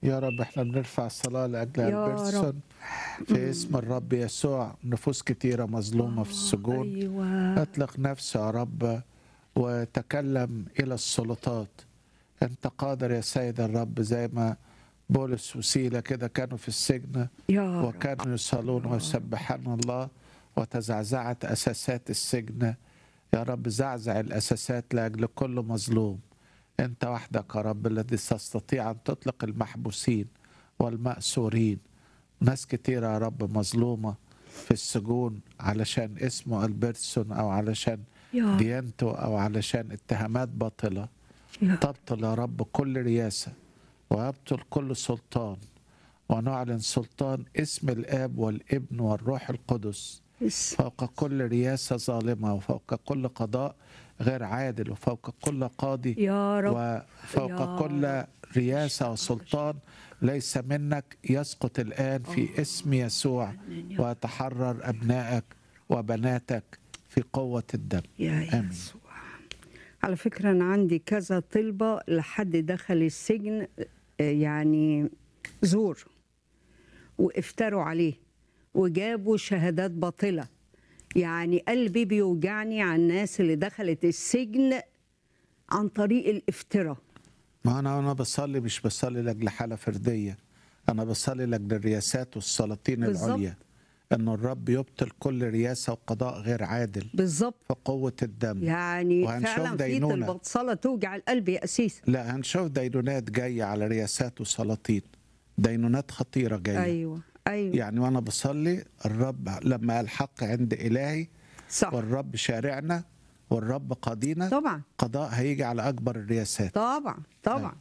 يا رب احنا بنرفع الصلاة لأجل يا البرسون في اسم الرب يسوع نفوس كتيرة مظلومة في السجون ايوه اطلق نفسه يا رب وتكلم إلى السلطات أنت قادر يا سيد الرب زي ما بولس وسيلة كده كانوا في السجن يا رب وكانوا يصلون ويسبحون الله وتزعزعت أساسات السجن يا رب زعزع الأساسات لأجل كل مظلوم أنت وحدك يا رب الذي تستطيع أن تطلق المحبوسين والمأسورين ناس كتيرة يا رب مظلومة في السجون علشان اسمه البرسون أو علشان يا رب ديانته أو علشان اتهامات باطلة يا رب. تبطل يا رب كل رياسة ويبطل كل سلطان ونعلن سلطان اسم الآب والابن والروح القدس بس- فوق كل رياسة ظالمة وفوق كل قضاء غير عادل وفوق كل قاضي يا رب وفوق يا كل رياسة وسلطان ليس منك يسقط الآن في اسم يسوع ويتحرر أبنائك وبناتك في قوة الدم يا آمين. يسوع على فكرة أنا عندي كذا طلبة لحد دخل السجن آه، يعني زور وافتروا عليه وجابوا شهادات باطلة يعني قلبي بيوجعني على الناس اللي دخلت السجن عن طريق الافتراء ما أنا أنا بصلي مش بصلي لأجل حالة فردية أنا بصلي لأجل الرياسات والسلاطين بالظبط. العليا أن الرب يبطل كل رياسة وقضاء غير عادل بالظبط في قوة الدم يعني وهنشوف فعلا في دينونة. طلبات صلاة توجع القلب يا أسيس لا هنشوف دينونات جاية على رياسات وسلاطين دينونات خطيرة جاية أيوة أيوة يعني وأنا بصلي الرب لما الحق عند إلهي صح والرب شارعنا والرب قاضينا طبعا قضاء هيجي على أكبر الرياسات طبعا طبعا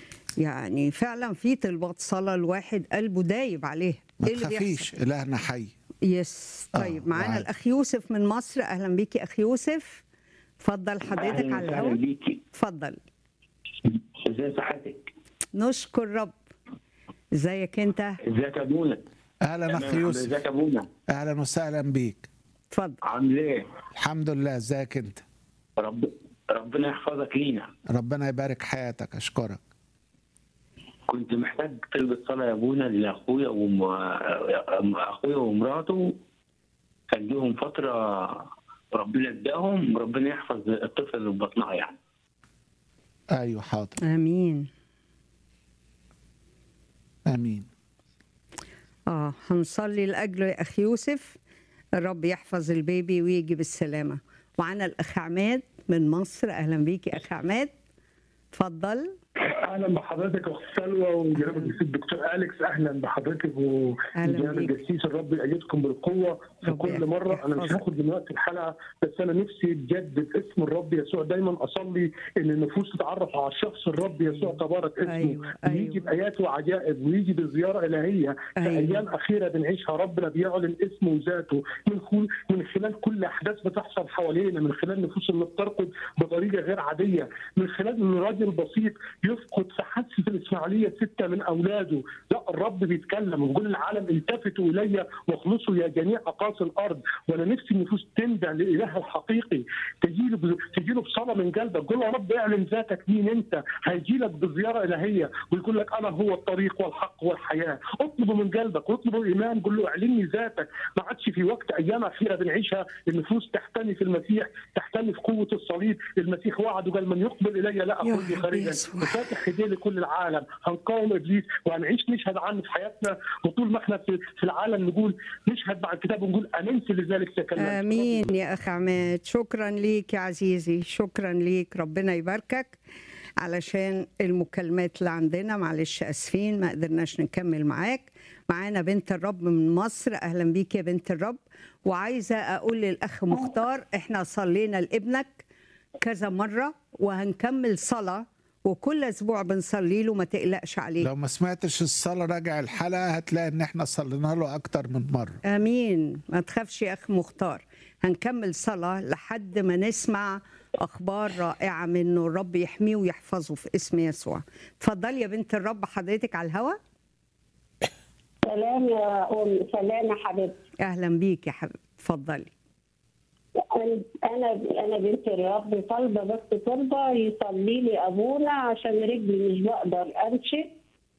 يعني فعلا في طلبات صلاة الواحد قلبه دايب عليه ما إيه اللي تخافيش إلهنا حي يس طيب آه، معانا وعاد. الأخ يوسف من مصر أهلا بيكي أخ يوسف اتفضل حضرتك أهلاً على وسهلاً الهواء بيكي اتفضل ازي صحتك نشكر رب ازيك انت ازيك يا ابونا أهلا أخ تمام، يوسف ازيك يا ابونا أهلا وسهلا بيك اتفضل عامل ايه الحمد لله ازيك انت رب ربنا يحفظك لينا ربنا يبارك حياتك اشكرك كنت محتاج طلبة صلاة يا ابونا لاخويا وم... اخويا ومراته كان لهم فترة ربنا اداهم ربنا يحفظ الطفل اللي في بطنها يعني ايوه حاضر امين امين اه هنصلي لاجله يا اخ يوسف الرب يحفظ البيبي ويجي بالسلامه معانا الاخ عماد من مصر اهلا بيكي اخ عماد اتفضل اهلا بحضرتك يا اخت سلوى وجناب الجسيس الدكتور اليكس اهلا بحضرتك أهلا وجناب بيك. الجسيس الرب يأيدكم بالقوه في رب كل مره انا مش يحفظك. هاخد من وقت الحلقه بس انا نفسي بجد باسم الرب يسوع دايما اصلي ان النفوس تتعرف على الشخص الرب يسوع تبارك اسمه أيوة، ويجي أيوة. بايات وعجائب ويجي بزياره الهيه في أيوة. ايام اخيره بنعيشها ربنا بيعلن اسمه وذاته من خل... من خلال كل احداث بتحصل حوالينا من خلال نفوس اللي بترقد بطريقه غير عاديه من خلال ان راجل بسيط يفقد في حادثه الاسماعيليه سته من اولاده لا الرب بيتكلم ويقول العالم التفتوا الي واخلصوا يا جميع اقاصي الارض وانا نفسي النفوس تندع لالهها الحقيقي تجي له ب... تجي له بصلاه من قلبك قول له يا رب اعلن ذاتك مين انت هيجي لك بزياره الهيه ويقول لك انا هو الطريق والحق والحياه اطلبه من قلبك واطلبه ايمان قول له اعلني ذاتك ما عادش في وقت ايام اخيره بنعيشها النفوس تحتمي في المسيح تحتمي في قوه الصليب المسيح وعد وقال من يقبل الي لا يا اخرج رب خارجا يسوع. وفاتح ايديه لكل العالم هنقاوم ابليس وهنعيش نشهد عنه في حياتنا وطول ما احنا في, في العالم نقول نشهد مع الكتاب ونقول امنت لذلك تكلمت امين يا اخ عماد شكرا ليك يا عزيزي شكرا ليك ربنا يباركك علشان المكالمات اللي عندنا معلش اسفين ما قدرناش نكمل معاك معانا بنت الرب من مصر اهلا بيك يا بنت الرب وعايزه اقول للاخ مختار احنا صلينا لابنك كذا مره وهنكمل صلاه وكل اسبوع بنصلي له ما تقلقش عليه لو ما سمعتش الصلاة راجع الحلقة هتلاقي ان احنا صلينا له اكتر من مرة امين ما تخافش يا اخ مختار هنكمل صلاه لحد ما نسمع اخبار رائعه منه الرب يحميه ويحفظه في اسم يسوع اتفضلي يا بنت الرب حضرتك على الهوا سلام يا أم سلام يا حبيبتي اهلا بيك يا حبيبي اتفضلي أنا أنا بنت الرب طالبة بس ترضى يصلي لي أبونا عشان رجلي مش بقدر أمشي